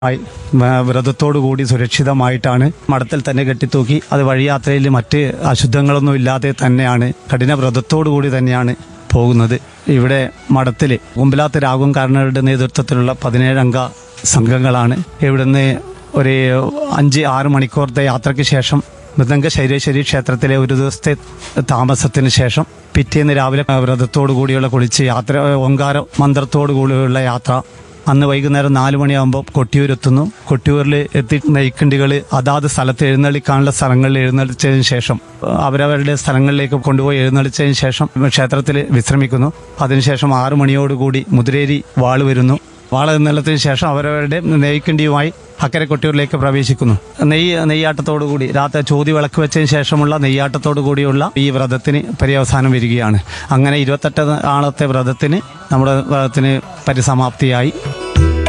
ആയി വ- വ്രതത്തോടുകൂടി സുരക്ഷിതമായിട്ടാണ് മഠത്തിൽ തന്നെ കെട്ടിത്തൂക്കി അത് വഴിയാത്രയിൽ മറ്റ് അശുദ്ധങ്ങളൊന്നും ഇല്ലാതെ തന്നെയാണ് കഠിന വ്രതത്തോടുകൂടി തന്നെയാണ് പോകുന്നത് ഇവിടെ മഠത്തിൽ കുമ്പിലാത്ത് രാഘവൻ കാരണവരുടെ നേതൃത്വത്തിലുള്ള പതിനേഴംഗ സംഘങ്ങളാണ് ഇവിടുന്ന് ഒരു അഞ്ച് ആറ് മണിക്കൂറത്തെ യാത്രയ്ക്ക് ശേഷം മൃദംഗ ശൈലേശ്വരി ക്ഷേത്രത്തിലെ ഒരു ദിവസത്തെ താമസത്തിന് ശേഷം പിറ്റേന്ന് രാവിലെ വ്രതത്തോടു കൂടിയുള്ള കുളിച്ച് യാത്ര ഓങ്കാര മന്ത്രത്തോടു കൂടിയുള്ള യാത്ര അന്ന് വൈകുന്നേരം നാല് മണിയാകുമ്പോൾ കൊട്ടിയൂരെത്തുന്നു കൊട്ടിയൂരിൽ എത്തി നെയ്ക്കണ്ടികൾ അതാത് സ്ഥലത്ത് എഴുന്നള്ളിക്കാനുള്ള സ്ഥലങ്ങളിൽ എഴുന്നള്ളിച്ചതിന് ശേഷം അവരവരുടെ സ്ഥലങ്ങളിലേക്ക് കൊണ്ടുപോയി എഴുന്നള്ളിച്ചതിന് ശേഷം ക്ഷേത്രത്തിൽ വിശ്രമിക്കുന്നു അതിനുശേഷം ആറു മണിയോടുകൂടി മുതിരേരി വാള് വരുന്നു വാള എഴുന്നള്ളത്തിന് ശേഷം അവരവരുടെ നെയ്ക്കണ്ടിയുമായി അക്കരെ കൊട്ടിയൂരിലേക്ക് പ്രവേശിക്കുന്നു നെയ്യ് നെയ്യാട്ടത്തോടുകൂടി രാത്രി ചോതി വിളക്ക് വെച്ചതിന് ശേഷമുള്ള നെയ്യാട്ടത്തോടു കൂടിയുള്ള ഈ വ്രതത്തിന് പര്യവസാനം വരികയാണ് അങ്ങനെ ഇരുപത്തെട്ട് ആളത്തെ വ്രതത്തിന് നമ്മുടെ വ്രതത്തിന് പരിസമാപ്തിയായി